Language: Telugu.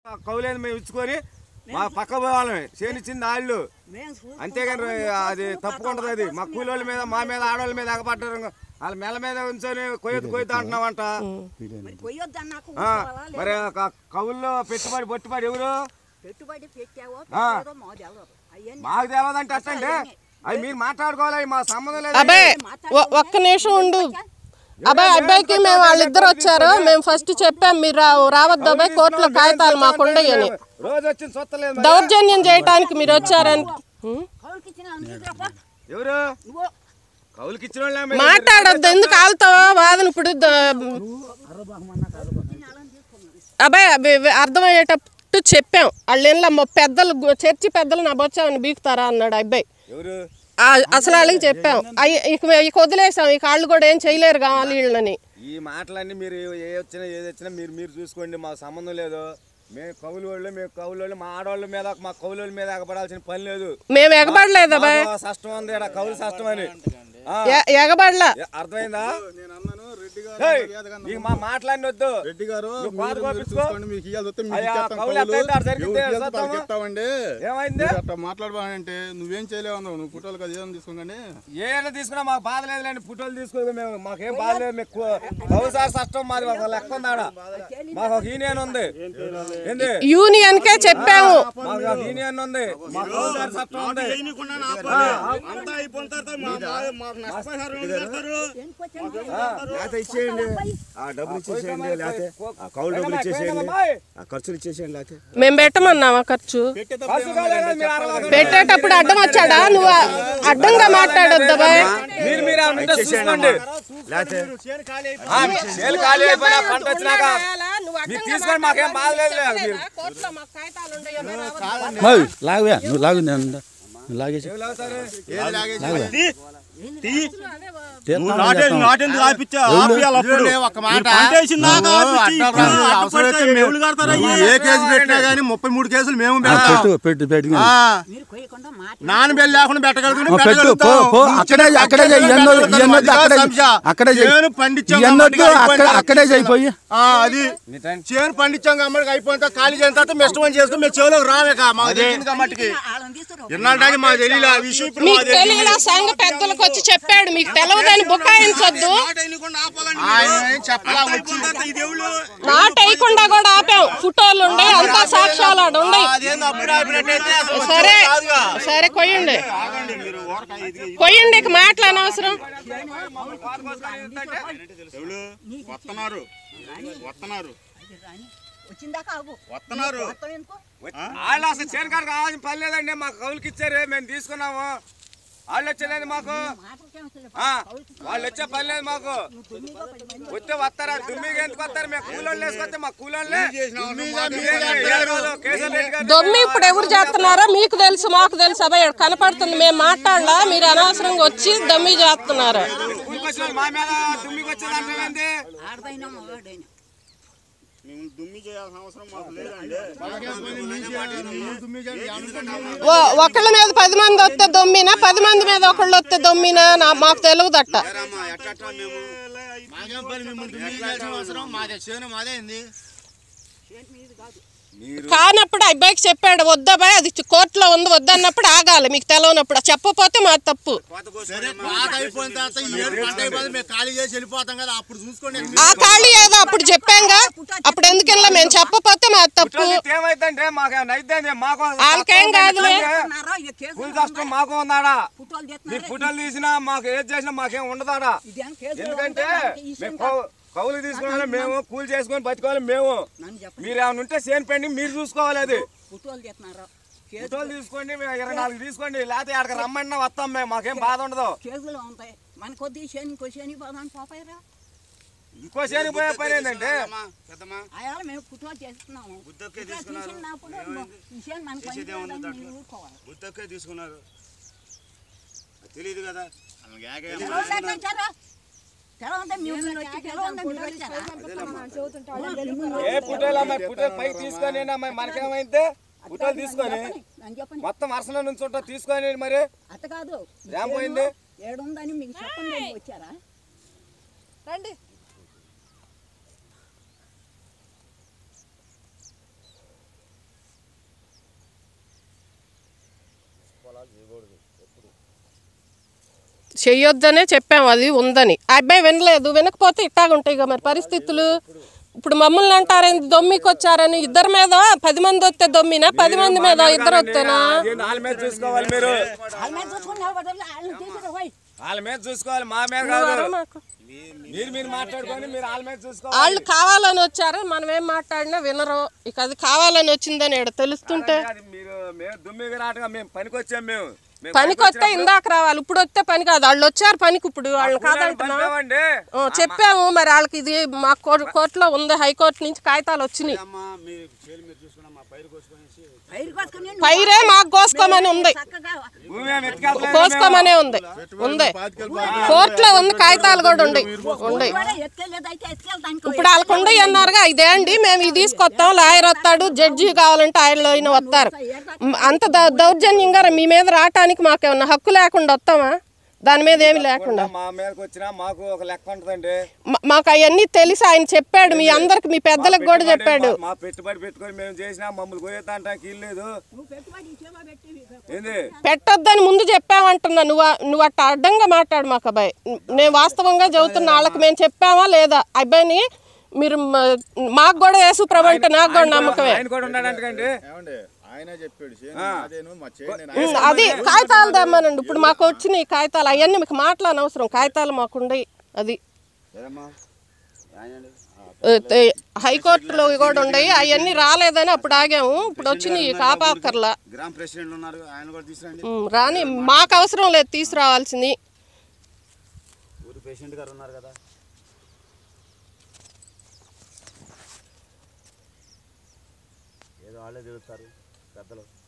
కౌలేదు మేము ఇచ్చుకొని మా పక్క పోవాలమే చేనిచ్చింది వాళ్ళు మేము చూసుకుంటాం. అంతేగాని అది తప్పుకుంటది అది మా కూలోళ్ళ మీద మా మీద ఆడవాళ్ళ మీద ఎగపడ్డారు వాళ్ళ మెల్ల మీద ఉంచొని కొయ్యొద్దు కొయ్యొద్దు అంటున్నావంట మరి కొయ్యొద్దు అన్నాక ఆ, ఊరుకోవాలా లేదా? మరి క- కవుల్లో పెట్టుబడి బొట్టుబడి ఎవరు పెట్టుబడి పెట్టావో ఆ. పెట్టారో మాకు తెలియదు అవన్నీ మాకు తెలియదంటే అట్టండి అవి మీరు మాట్లాడుకోవాలి అవి మా సంబంధం లేదు అబ్బాయి ఒ- ఒక్క నిమిషం ఉండు అబ్బాయి అబ్బాయికి మేము వాళ్ళిద్దరు వచ్చారు మేము ఫస్ట్ చెప్పాం మీరు రా- రావద్దు అబ్బాయి కోర్టులో కాగితాలు మాకు ఉండయని రోజు వచ్చింది సొత్తలేదు మరి. దౌర్జన్యం చేయటానికి మీరు వచ్చారని ఉం? కౌలుకి ఇచ్చిన నీకురాపా. ఎవరు నువ్వు కవులకి ఇచ్చిన వాళ్ళే మరి. మాట్లాడొద్దు ఎందుకు ఆలుతావా వాదన ఇప్పుడు ద- అబ్బాయి అవి ఇవి అర్థమయ్యేటట్టు చెప్పాం వాళ్ళ ఇంట్లో మొ- పెద్దలు గు- చర్చి పెద్దలు నా బొచ్చామని బీకుతారా అన్నాడు ఆ అబ్బాయి ఎవరు ఆ, అసలు వాళ్ళకి చెప్పాం అయ్యి ఇక ఇక వదిలేసాం ఇక వాళ్ళు కూడా ఏం చేయలేరు కావాలి వీళ్ళని ఈ మాటలన్నీ మీరు ఏ వచ్చినా ఏది వచ్చినా మీరు మీరు చూసుకోండి మాకు సంబంధం లేదు మేము కవులు వాళ్ళు మేము కవులు వాళ్ళు మా ఆడవాళ్ళ మీద మా కవుల వాళ్ళ మీద ఎగబడాల్సిన పని లేదు మేము ఎగబడలేదు అబ్బాయి మాకు సష్టం ఉంది ఈడ కవులు సష్టం అని ఆ, ఎ- ఎగబడలా ఏ- అర్థమైందా నేను అన్నాను రెడ్డి గారు ఏయ్, మర్యాదగా అన్నాను. నీకు మా మాట్లాడిన వద్దు రెడ్డి గారు నువ్వు మీరు- కోత మీరు కోపించుకో. చూసుకోండి, మీకు ఇయ్యాల్సి వస్తే మీకు అయ్యా, ఇచ్చేస్తాం కౌలు కౌలు. ఎంత అయితే జరిగితే ఎవరికి ఇయ్యాల్సి చేస్తాము. వాళ్ళకి ఇస్తామండి ఏమైంది మీరు అట్లా మాట్లాడబానంటే నువ్వేం చేయలేవు అన్నావు నువ్వు పుట్టలు కదా ఏదైనా తీసుకోండి ఏమైనా తీసుకున్నా మాకు బాధ లేదులేండి పుట్టోలు తీసుకోదు మేము మాకేం బాధ లేదు మీకు కవులు సార్ సష్టం మాది మాకు లెక్క ఉంది ఆడ మాకు ఒక యూనియన్ ఉంది ఏంది యూనియన్ కే చెప్పాము మాకు ఒక యూనియన్ ఉంది మా కవులు సార్ సష్టం ఉంది అంతా అయిపోయిన తర్వాత మా- మా- మాకు నష్టపరిహారం ఎవరు కడతారు? లేకపోతే ఇచ్చేయండి ఆ డబ్బులు ఇచ్చేసేయండి లేకపోతే ఆ కౌలు డబ్బులు ఇచ్చేసేయండి ఆ ఖర్చులు ఇచ్చేసేయండి లేకపోతే మేము పెట్టమన్నావా ఖర్చు ఖర్చు కాలేదా మీరు అరవై పెట్టేటప్పుడు అడ్డం వచ్చాడా నువ్వు అడ్డంగా మాట్లాడొద్దు అబ్బాయి మీరు మీరు ఆ ఉంటే చూసుకోండి లేకపోతే ఆ, చేలు ఖాళీ అయిపోయినా పంట వచ్చినాక మీరు తీసుకొని మాకేం బాధ లేదు మీరు మరి లాగువే నువ్వు లాగు నేను నువ్వు లాగేసి ఎవరు అవుతారు? తీ. తీస్తాను నువ్వు నాటే- నాటెందుకు ఆపిచ్చా? ఆపియాలి అప్పుడు. చూడండి, ఒక మాట. మీరు పంట వేసిందాక నువ్వు ఆపిచ్చి అడ్డం ఇప్పుడు రా, అడ్డు అవసరం పడితే అయితే ఎవరు కడతారా నువ్వు ఇయ్యి? ఏ కేసు పెట్టినా గానీ ముప్పై మూడు కేసులు మేము ఆ, పెడతాం పెట్టు పెట్టు పెట్టు ఆ, మీరు కొయ్యకుండా మాట నాన్న బెల్లి లేకుండా పెట్టగలుగుతాం ఆ, పెట్టు పో పో అక్కడే అక్కడే చెయ్యి ఇవన్నీ ఇవన్నీ అక్కడే అక్కడే చెయ్యి చేను పండించాం ఇవన్నీ కాబట్టి అక్కడ అయిపోయింది. అక్కడే చెయ్యిపోయి ఆ, అది చేను పండించాం కాబట్టి అయిపోయిన తర్వాత ఖాళీ చేసిన తర్వాత మేము ఇష్టం చేసుకుని మేము చెవులోకి రావేక మాకు తెలిసింది కాబట్టి వాళ్ళని తీసుకురా ఎన్నాళ్ళకి మాకు తెలియలే ఆ విషయం ఇప్పుడు మీకు మాకు తెలిసింది. తెలియదా సంఘ పెద్దలకు వచ్చి చెప్పాడు మీకు తెలవదని బుకాయించొద్దు నాటు వేయకుండా ఆపాలండి ఆయన మీరు. ఏం చెప్పలా అంతా వచ్చి అయిపోయిన తర్వాత ఇది ఎవరు? నాటు వేయకుండా కూడా ఆపాం ఫోటోలు ఉండే అంతా సాక్ష్యాలు ఆడ ఉన్నాయి అదేందో అప్పుడు ఆపినట్టయితే అసలు సరే కాదుగా. సరే కొయ్యండి ఆగండి మీరు ఊరక ఇది కొయ్యండి ఇక మాటలు అనవసరం ఎవరు? వస్తున్నారు వస్తున్నారు వచ్చిందాకా ఆగు వస్తున్నారు మొత్తం ఎందుకు వాళ్ళు అసలు చేను కాడ కావాల్సిన పని లేదండి మాకు కవులకి ఇచ్చారు మేము తీసుకున్నాము వాళ్ళు వచ్చేది మాకు మాటలకేం అసలు ఆ, వాళ్ళు వచ్చే పని లేదు మాకు వస్తే వస్తారా దుమ్మిగా ఎందుకు వస్తారు మేము కూలోళ్ళు వేసుకొస్తే మా కూలోళ్ళే కేసీఆర్ రెడ్డి గారు దొమ్మి ఇప్పుడు ఎవరు చేస్తున్నారో మీకు తెలుసు మాకు తెలుసు అబ్బాయి కనపడుతుంది మేము మాట్లాడలా మీరు అనవసరంగా వచ్చి దమ్మి చేస్తున్నారు కూలికి వచ్చిన వాళ్ళు మా మీద దుమ్మికి వచ్చేది అంటే ఆడదైనా మగాడైనా మేము దుమ్మి చేయాల్సిన అవసరం మాకు లేదండి ఓ- ఒకళ్ళ మీద పది మంది వస్తే దొమ్మినా పది మంది మీద ఒకళ్ళు వస్తే దొమ్మినా నా మాకు తెలియదట్ట మాకేం పని మిమ్మల్ని దుమ్మి చేయాల్సిన అవసరం మాదే చేను మాదే ఏంది కానప్పుడు ఆ అబ్బాయికి చెప్పాడు వద్దబాయ్ అది కోర్టులో ఉంది వద్దన్నప్పుడు ఆగాలి మీకు తెలవనప్పుడు చెప్పపోతే మా తప్పు సరే పాత అయిపోయిన తర్వాత ఈ ఏడు పంట అయిపోయింది మేము ఖాళీ చేసి వెళ్ళిపోతాం కదా అప్పుడు చూసుకోండి ఆ ఖాళీ ఏదో అప్పుడు చెప్పాంగా అప్పుడు ఎందుకెళ్ళా మేము చెప్పపోతే మా తప్పు ఏమైందంటే మాకు అయితే మాకు వాళ్ళకేం కాదులే ఉన్నారా? ఇక కేసులు కూలి కష్టం మాకు ఉందాడా పుట్టోలు మీరు చేస్తున్నారా? ఫోటోలు తీసినా మాకు ఏది చేసినా మాకేం ఉండదాడా ఇదేం కేసులు ఎందుకంటే ఉంటాయి? ఈ మేము విషయం కౌ- కౌలు తీసుకున్నాం మేము కూలి చేసుకొని బతుకోవాలి మేము నన్ను చెప్పండి మీరు ఏమైనా ఉంటే సేన్ పెండి మీరు చూసుకోవాలి అది పుట్టోలు చేస్తున్నారా కేసు ఫోటోలు తీసుకోండి మేము ఇరవై నాలుగు తీసుకోండి లేకపోతే అక్కడికి రమ్మన్నా వస్తాం మేము మాకేం బాధ ఉండదు కేసులు ఉంటాయి మన కొద్ది శని ఇంకో శని పోదాని పోపాయిరా ఇంకో సేనికి పోయే పని ఏంటంటే అయాల మేము పుట్టోలు చేస్తున్నాము పుట్టోలు తీసినప్పుడు ఈ శని మనకు పనికిరాదని మీరు ఊరుకోవాలి గుత్తకే తీసుకున్నారు తెలియదు కదా తెలవదు ఎట్లా ఇచ్చారు? తెలవదంటే మీ ఊళ్ళో వచ్చి తెలవదంటే మీరు వచ్చారా? ఏ ఫోటోలు అమ్మాయి ఫోటోలు పైకి తీసుకొని అమ్మాయి మనకేమైతే ఫోటోలు తీసుకొని నన్ను చెప్పండి మొత్తం వరుసలో నుంచి ఉంటా తీసుకొని మరి అత్త కాదు ఏం పోయింది? ఏడుందని మీకు చెప్పండి అని వచ్చారా రండి చెయ్యొద్దనే చెప్పాము అది ఉందని ఆ అబ్బాయి వినలేదు వినకపోతే ఇట్టాగుంటాయి ఇక మరి పరిస్థితులు ఇప్పుడు మమ్మల్ని అంటారేంది దొమ్మికి వచ్చారని ఇద్దరి మీద పది మంది వస్తే దొమ్మినా పది మంది మీద ఇద్దరు వస్తేనా దీన్ని వాళ్ళ మీద చూసుకోవాలి మీరు వాళ్ళ మీద చూసుకుని బదులు వాళ్ళని తీసుకురా పోయి వాళ్ళ మీద చూసుకోవాలి మా మీద కాదు మీరు మీరు మాట్లాడుకొని మీరు వాళ్ళ మీద చూసుకోవాలి వాళ్ళు కావాలని వచ్చారు మనం ఏం మాట్లాడినా వినరు ఇక అది కావాలని వచ్చిందని ఈడ తెలుస్తుంటే అది మీరు మేము దుమ్మిగా రాటగా మేము పనికి వచ్చాం మేము మేము పనికి వస్తే ఇందాక రావాలి ఇప్పుడు వస్తే పని కాదు వాళ్ళు వచ్చారు పనికి ఇప్పుడు వాళ్ళు కాదంటున్నా పంపామండి ఆ, చెప్పాము మరి వాళ్ళకి ఇది మా కోర్- కోర్టులో ఉంది హైకోర్టు నుంచి కాగితాలు వచ్చినాయి అమ్మా మీరు చేలు మీరు చూసుకున్నా మా పైరు కోసుకొనేసి పైరు కోసుకుని పైరే మాకు కోసుకోమని ఉంది చక్కగా భూమి ఏమి ఎత్తుకెళ్ళలేదు కోసుకోమనే ఉంది ఉంది కోర్టులో ఉంది కాగితాలు కూడా ఉండి ఉండి కూడా ఎత్తుకెళ్ళేది అయితే ఎత్తుకెళ్తానికి ఇప్పుడు వాళ్ళకు ఉండి అన్నారుగా ఇదేండి మేము ఇది తీసుకొస్తాం లాయర్ వస్తాడు జడ్జి కావాలంటే ఆయన ఆయన వస్తారు మ్, అంత దౌ- దౌర్జన్యంగా మీ మీద రావటానికి మాకేమన్నా హక్కు లేకుండా వస్తామా దాని మీద ఏమి లేకుండా మా మీదకి వచ్చినా మాకు ఒక లెక్క ఉంటుందండి మా- మాకు అవన్నీ తెలిసి ఆయన చెప్పాడు మీ అందరికి మీ పెద్దలకు కూడా చెప్పాడు మా- మా పెట్టుబడి పెట్టుకొని మేము చేసినా మమ్మల్ని పోయేదంటానికి ఇల్లేదు నువ్వు పెట్టుబడి ఇచ్చేవా పెట్టి ఏంది పెట్టొద్దని ముందు చెప్పామంటున్నా నువ్వు ఆ- నువ్వు అట్ట అడ్డంగా మాట్లాడు మాకు అబ్బాయి నేను వాస్తవంగా చదువుతున్న వాళ్ళకి మేము చెప్పామా లేదా అబ్బాయిని మీరు మ- మాకు కూడా యేసు ప్రభు అంటే నాకు కూడా నమ్మకమే ఆయన కూడా ఉన్నాడంటండి ఏమండి ఆయనే చెప్పాడు చేను అదేను మా చేను ఉమ్, అది కాగితాలు తెమ్మనండి ఇప్పుడు మాకు వచ్చినాయి కాగితాలు అవన్నీ మీకు మాట్లాడనవసరం అవసరం కాగితాలు మాకుండయి అది ఏదమ్మా ఆయనండి ఏ, ఏ, హైకోర్టులో కూడా ఉండయి అవన్నీ రాలేదని అప్పుడు ఆగాము ఇప్పుడు వచ్చినాయి కాపాకర్లా గ్రామ ప్రెసిడెంట్లు ఉన్నారు ఆయన కూడా తీసుకురండి ఉమ్, రాని మాకు అవసరం లేదు తీసుకురావాల్సింది ఊరి పేషెంట్ గారు ఉన్నారు కదా ఏదో వాళ్ళే తిరుగుతారు పెద్దలు